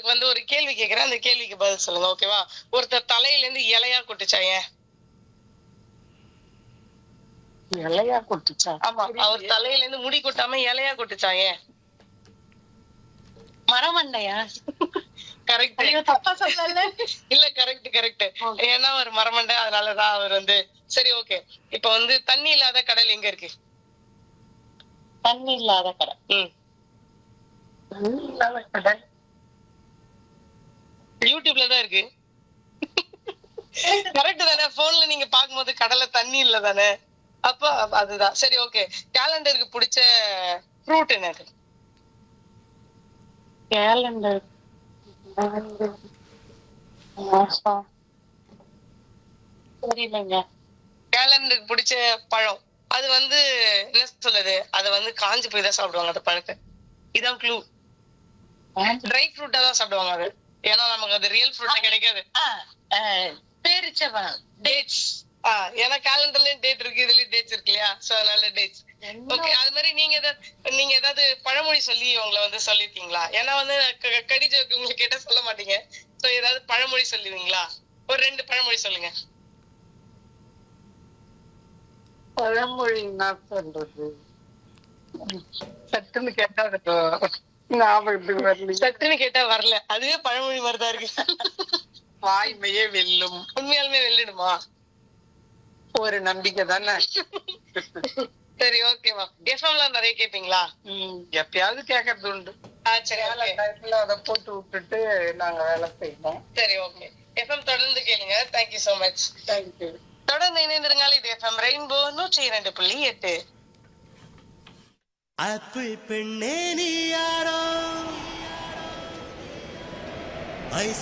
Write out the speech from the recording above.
வந்து ஒரு கேள்வி கேக்குறேன் அந்த கேள்விக்கு பதில் சொல்லுங்க ஓகேவா ஒருத்தர் தலையில இருந்து இலையா கொட்டுச்சா ஏன் இலையா கொட்டுச்சா ஆமா அவர் தலையில இருந்து முடி கொட்டாம இலையா கொட்டுச்சா ஏன் மரமண்டையா கரெக்ட் ஐயோ தப்பா சொல்லல இல்ல கரெக்ட் கரெக்ட் ஏன்னா ஒரு மரமண்டை அதனாலதான் அவர் வந்து சரி ஓகே இப்ப வந்து தண்ணி இல்லாத கடல் எங்க இருக்கு தண்ணி இல்லாத கடை ம் தண்ணி இல்லாத கடல் யூடியூப்ல தான் இருக்கு கரெக்ட் தானே போன்ல நீங்க பாக்கும்போது கடல்ல தண்ணி இல்ல தானே அப்ப அதுதான் சரி ஓகே கேலண்டருக்கு பிடிச்ச ஃப்ரூட் என்னது கேலண்டர் மாசம் தெரியலங்க கேலண்டருக்கு பிடிச்ச பழம் அது வந்து என்ன சொல்லுது அது வந்து காஞ்சு போய் தான் சாப்பிடுவாங்க அந்த பழத்தை இதான் க்ளூ ட்ரை ஃப்ரூட்டா தான் சாப்பிடுவாங்க அது ஏன்னா நமக்கு அது ரியல் ஃப்ரூட்டா கிடைக்காது பேரிச்சவன் டேட்ஸ் ஏன்னா கேலண்டர்லயும் டேட் இருக்கு இதுலயும் டேட்ஸ் இருக்கு இல்லையா சோ அதனால டேட்ஸ் ஓகே அது மாதிரி நீங்க ஏதாவது நீங்க ஏதாவது பழமொழி சொல்லி உங்களை வந்து சொல்லிருக்கீங்களா ஏன்னா வந்து க- கடி ஜோக்கு உங்களுக்கு கேட்டா சொல்ல மாட்டீங்க சோ ஏதாவது பழமொழி சொல்லுவீங்களா ஒரு ரெண்டு பழமொழி சொல்லுங்க பழமொழி என்ன சொல்றது சட்டுன்னு கேட்டா அது ஞாபகத்துக்கு வரல சட்டுன்னு கேட்டா வரல அதுவே பழமொழி மாதிரிதான் இருக்கு வாய்மையே வெல்லும் உண்மையாலுமே வெள்ளிடுமா ஒரு நம்பிக்கை தானே சரி ஓகேவா எஃப்எம்லாம் நிறைய கேப்பீங்களா ம், எப்பயாவது கேட்கறது உண்டு ஆ, சரி வேலை okay. டயத்துல அதை போட்டு விட்டுட்டு நாங்க வேலை செய்வோம் சரி ஓகே எஃப்எம் தொடர்ந்து கேளுங்க தேங்க்யூ சோ மச் தேங்க்யூ தொடர்ந்து இணைந்திருங்கள் இது எஃப்எம் ரெயின்போ நூற்றி இரண்டு புள்ளி எட்டு ஆப்பிள் பெண்ணே நீ யாரோ ஐஸ்